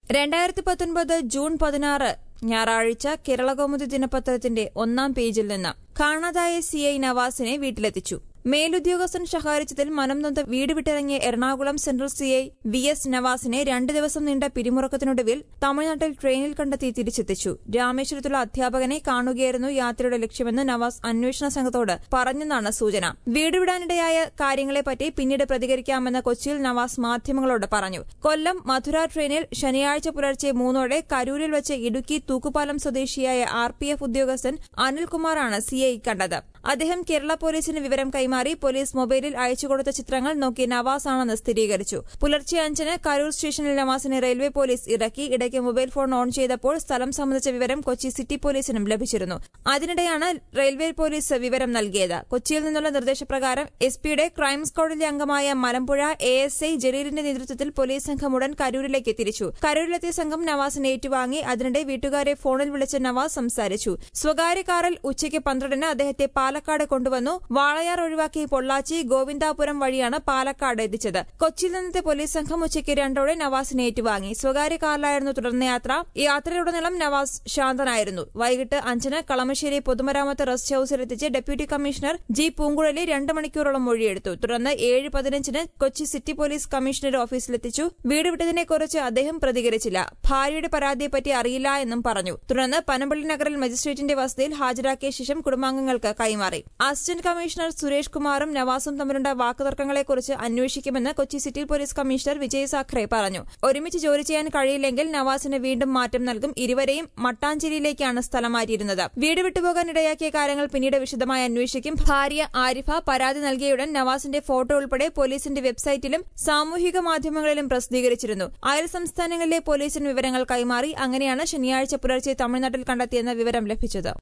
രണ്ടായിരത്തി പത്തൊൻപത് ജൂൺ പതിനാറ് ഞായറാഴ്ച കേരളകൗമുദി ദിനപത്രത്തിന്റെ ഒന്നാം പേജിൽ നിന്ന് കാണാതായ സി ഐ നവാസിനെ വീട്ടിലെത്തിച്ചു മേലുദ്യോഗസ്ഥൻ ശകാരിച്ചതിൽ മനം നൊന്ത് വീട് വിട്ടിറങ്ങിയ Ernakulam central C I V S നവാസിനെ രണ്ടു ദിവസം നീണ്ട പിരിമുറക്കത്തിനൊടുവിൽ തമിഴ്നാട്ടിൽ ട്രെയിനിൽ കണ്ടെത്തി തിരിച്ചെത്തിച്ചു രാമേശ്വരത്തുള്ള അധ്യാപകനെ കാണുകയായിരുന്നു യാത്രയുടെ ലക്ഷ്യമെന്ന് നവാസ് അന്വേഷണ സംഘത്തോട് പറഞ്ഞെന്നാണ് സൂചന വീട് വിടാനിടയായ കാര്യങ്ങളെപ്പറ്റി പിന്നീട് പ്രതികരിക്കാമെന്ന് കൊച്ചിയിൽ നവാസ് മാധ്യമങ്ങളോട് പറഞ്ഞു കൊല്ലം മധുര ട്രെയിനിൽ ശനിയാഴ്ച പുലർച്ചെ മൂന്നോടെ കരൂരിൽ വെച്ച് ഇടുക്കി തൂക്കുപാലം സ്വദേശിയായ ആർ പി എഫ് ഉദ്യോഗസ്ഥൻ അനിൽകുമാറാണ് സി ഐ കണ്ടത് അദ്ദേഹം കേരള പോലീസിന് വിവരം കൈമാറി പോലീസ് മൊബൈലിൽ അയച്ചുകൊടുത്ത ചിത്രങ്ങൾ നോക്കി നവാസ് ആണെന്ന് സ്ഥിരീകരിച്ചു പുലർച്ചെ അഞ്ചിന് കരൂർ സ്റ്റേഷനിൽ നവാസിനെ റെയിൽവേ പോലീസ് ഇറക്കി ഇടയ്ക്ക് മൊബൈൽ ഫോൺ ഓൺ ചെയ്തപ്പോൾ സ്ഥലം സംബന്ധിച്ച വിവരം കൊച്ചി സിറ്റി പോലീസിനും ലഭിച്ചിരുന്നു അതിനിടെയാണ് റെയിൽവേ പോലീസ് വിവരം നൽകിയത് കൊച്ചിയിൽ നിന്നുള്ള നിർദ്ദേശപ്രകാരം എസ് പിയുടെ ക്രൈം സ്ക്വാഡിലെ അംഗമായ മലമ്പുഴ എ എസ് ഐ ജലീലിന്റെ നേതൃത്വത്തിൽ പോലീസ് സംഘം ഉടൻ കരൂരിലേക്ക് തിരിച്ചു കരൂരിലെത്തിയ സംഘം നവാസിനെ ഏറ്റുവാങ്ങി അതിനിടെ വീട്ടുകാരെ ഫോണിൽ വിളിച്ച് നവാസ് സംസാരിച്ചു സ്വകാര്യ കാറിൽ ഉച്ചയ്ക്ക് പന്ത്രണ്ടിന് അദ്ദേഹത്തെ പാലക്കാട് കൊണ്ടുവന്നു വാളയാർ ഒഴിവാക്കി പൊള്ളാച്ചി ഗോവിന്ദാപുരം വഴിയാണ് പാലക്കാട് എത്തിച്ചത് കൊച്ചിയിൽ നിന്നത്തെ പോലീസ് സംഘം ഉച്ചയ്ക്ക് രണ്ടോടെ നവാസിനെ ഏറ്റുവാങ്ങി സ്വകാര്യ കാറിലായിരുന്നു തുടർന്ന യാത്ര യാത്രയിലുടനീളം നവാസ് ശാന്തനായിരുന്നു വൈകിട്ട് അഞ്ചിന് കളമശ്ശേരി പൊതുമരാമത്ത് റെസ്റ്റ് ഹൌസിലെത്തിച്ച് ഡെപ്യൂട്ടി കമ്മീഷണർ ജി പൂങ്കുഴലി രണ്ട് മണിക്കൂറോളം മൊഴിയെടുത്തു തുടർന്ന് ഏഴ് പതിനഞ്ചിന് കൊച്ചി സിറ്റി പോലീസ് കമ്മീഷണർ ഓഫീസിലെത്തിച്ചു വീട് വിട്ടതിനെക്കുറിച്ച് അദ്ദേഹം പ്രതികരിച്ചില്ല ഭാര്യയുടെ പരാതിയെപ്പറ്റി അറിയില്ല എന്നും പറഞ്ഞു തുടർന്ന് പനമ്പള്ളി നഗറിൽ മജിസ്ട്രേറ്റിന്റെ വസതിയിൽ ഹാജരാക്കിയ ശേഷം കുടുംബാംഗങ്ങൾക്ക് കൈമാറി അസിസ്റ്റന്റ് കമ്മീഷണർ സുരേഷ് കുമാറും നവാസും തമ്മിലുണ്ട വാക്കുതർക്കങ്ങളെക്കുറിച്ച് അന്വേഷിക്കുമെന്ന് Kochi city police commissioner Vijay Sakhare പറഞ്ഞു ഒരുമിച്ച് ജോലി ചെയ്യാൻ കഴിയില്ലെങ്കിൽ നവാസിന് വീണ്ടും മാറ്റം നൽകും ഇരുവരെയും മട്ടാഞ്ചേരിയിലേക്കാണ് സ്ഥലം മാറ്റിയിരുന്നത് വീട് വിട്ടുപോകാൻ ഇടയാക്കിയ കാര്യങ്ങൾ പിന്നീട് വിശദമായി അന്വേഷിക്കും ഭാര്യ ആരിഫ പരാതി നൽകിയയുടൻ നവാസിന്റെ ഫോട്ടോ ഉൾപ്പെടെ പോലീസിന്റെ വെബ്സൈറ്റിലും സാമൂഹിക മാധ്യമങ്ങളിലും പ്രസിദ്ധീകരിച്ചിരുന്നു അയൽ സംസ്ഥാനങ്ങളിലെ പോലീസിന് വിവരങ്ങൾ കൈമാറി അങ്ങനെയാണ് ശനിയാഴ്ച പുലർച്ചെ തമിഴ്നാട്ടിൽ കണ്ടെത്തിയെന്ന വിവരം ലഭിച്ചത്